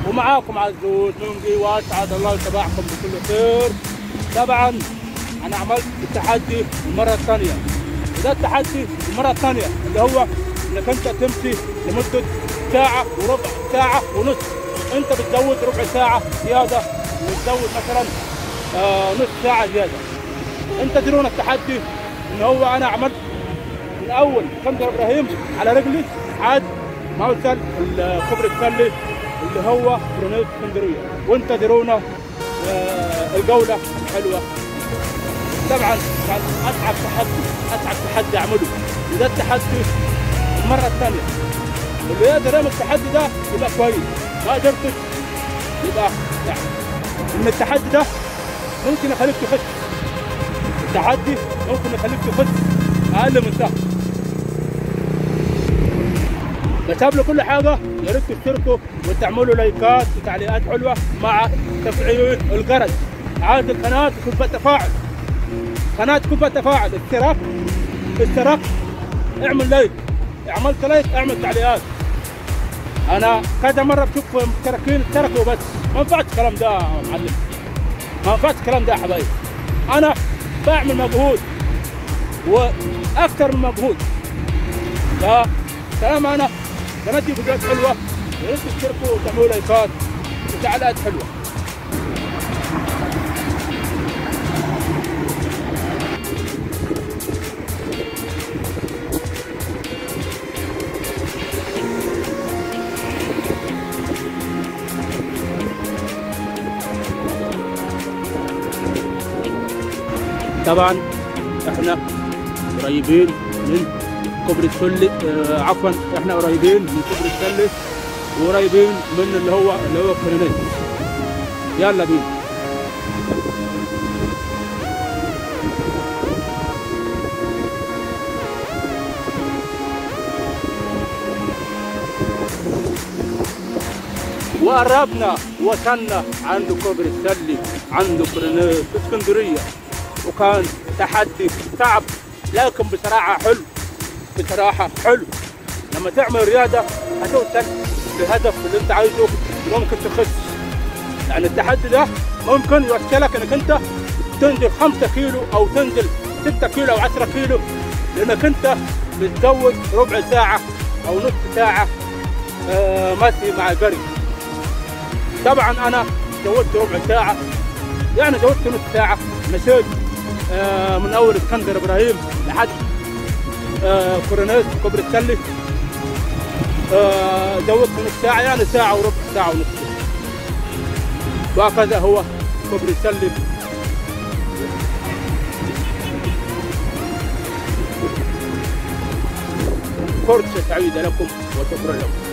ومعاكم عزوز نونجي واسعد الله يتابعكم بكل خير طبعا انا عملت التحدي المره الثانيه وده التحدي المره الثانيه اللي هو انك انت تمشي لمده ساعه وربع ساعه ونص انت بتزود ربع ساعه زياده وتزود مثلا آه نص ساعه زياده انت تدرون التحدي ان هو انا عملت من اول اسكندر ابراهيم على رجلي عاد ما وصل الكوبري التسلي اللي هو برونيت اسكندريه وانت تدرون آه الجوله حلوه طبعا كان اصعب تحدي اصعب تحدي اعمله وده التحدي المره الثانيه واللي يقدر يعمل التحدي ده يبقى كويس ما قدرتش يبقى يعني ان التحدي ده ممكن يخليك تخس التحدي ممكن يخليك تخس اقل من شهر بس قبل كل حاجه يا ريت تشتركوا وتعملوا لايكات وتعليقات حلوه مع تفعيل الجرس عاد القناه تكون فيها تفاعل قناه تكون فيها تفاعل اشتراك اشتراك اعمل لايك عملت لايك اعمل تعليقات انا كذا مره بشوف مشتركين اشتركوا بس ما ينفعش الكلام ده يا معلم ما ينفعش الكلام ده يا حبايبي انا بعمل مجهود واكثر من مجهود فكلام انا قناتي فيديوهات حلوه يا ريت تشتركوا وتعملوا لايكات وتعليقات حلوه طبعا احنا قريبين من كوبري السلي آه عفوا احنا قريبين من كوبري السلي وقريبين من اللي هو اللي هو الكورنيش يلا بينا وقربنا وصلنا عند كوبري السلي عند كورنيش في اسكندريه وكان تحدي صعب لكن بصراحه حلو بصراحه حلو لما تعمل رياضه هتوصل للهدف اللي انت عايزه ممكن تخس يعني التحدي ده ممكن يوصلك انك انت تنزل 5 كيلو او تنزل 6 كيلو او 10 كيلو لانك انت بتزود ربع ساعه او نص ساعه آه ماشي مع جري طبعا انا زودت ربع ساعه يعني زودت نص ساعه مشيت آه من اول اسكندر ابراهيم لحد آه كورنيش كوبري السلي آه زودت نص ساعه يعني ساعه وربع ساعه ونص وهكذا هو كوبري السلي فرصه سعيده لكم وشكرا لكم